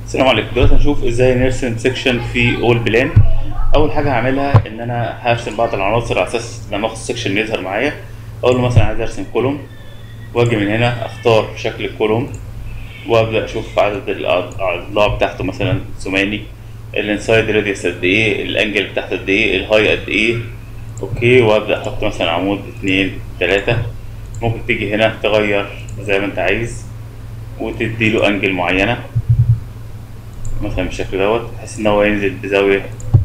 السلام عليكم دلوقتي هنشوف ازاي نرسم سيكشن في اول بلان اول حاجه هعملها ان انا هرسم بعض العناصر على اساس لما اخد السيكشن يظهر معايا اقول له مثلا عايز ارسم كولوم واجي من هنا اختار شكل الكولوم وابدا اشوف عدد الأض- الاضلاع بتاعته مثلا ثماني الانسايد راديوس قد ايه الانجل بتاعته قد ايه الهاي قد ايه اوكي وابدا احط مثلا عمود اتنين تلاته ممكن تيجي هنا تغير زي ما انت عايز وتديله انجل معينه مثلا بالشكل دوت بحيث ان هو ينزل بزاويه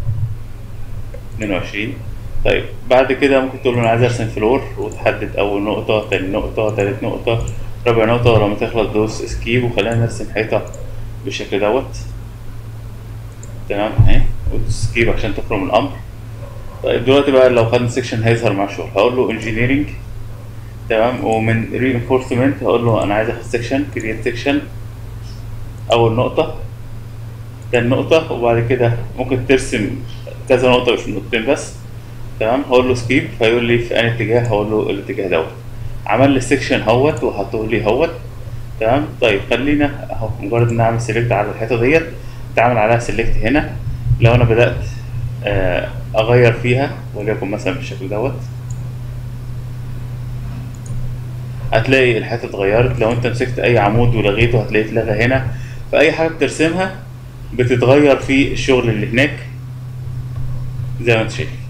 22 طيب بعد كده ممكن تقول له انا عايز ارسم فلور وتحدد اول نقطه تاني نقطه تالت نقطه رابع نقطه ولما تخلص دوس اسكيب وخلينا نرسم حيطه بالشكل دوت تمام اهي ودوس اسكيب عشان تخرج من الامر طيب دلوقتي بقى لو خدنا سيكشن هيظهر مع الشغل هقول له انجينيرنج تمام ومن reinforcement هقول له انا عايز اخد سيكشن كريت سيكشن اول نقطه تاني نقطة وبعد كده ممكن ترسم كذا نقطة مش نقطتين بس تمام هقول له سكيب فيقول لي في أي اتجاه هقول له الاتجاه دوت عمل لي السكشن اهوت وحطه لي اهوت تمام طيب خلينا اهو مجرد ان اعمل سيلكت على الحيطة ديت تعمل عليها سيلكت هنا لو انا بدأت آه، اغير فيها وليكن مثلا بالشكل دوت هتلاقي الحته اتغيرت لو انت مسكت اي عمود ولغيته هتلاقيه اتلغى هنا فاي حاجه بترسمها بتتغير في الشغل اللي هناك زي ما انت شايف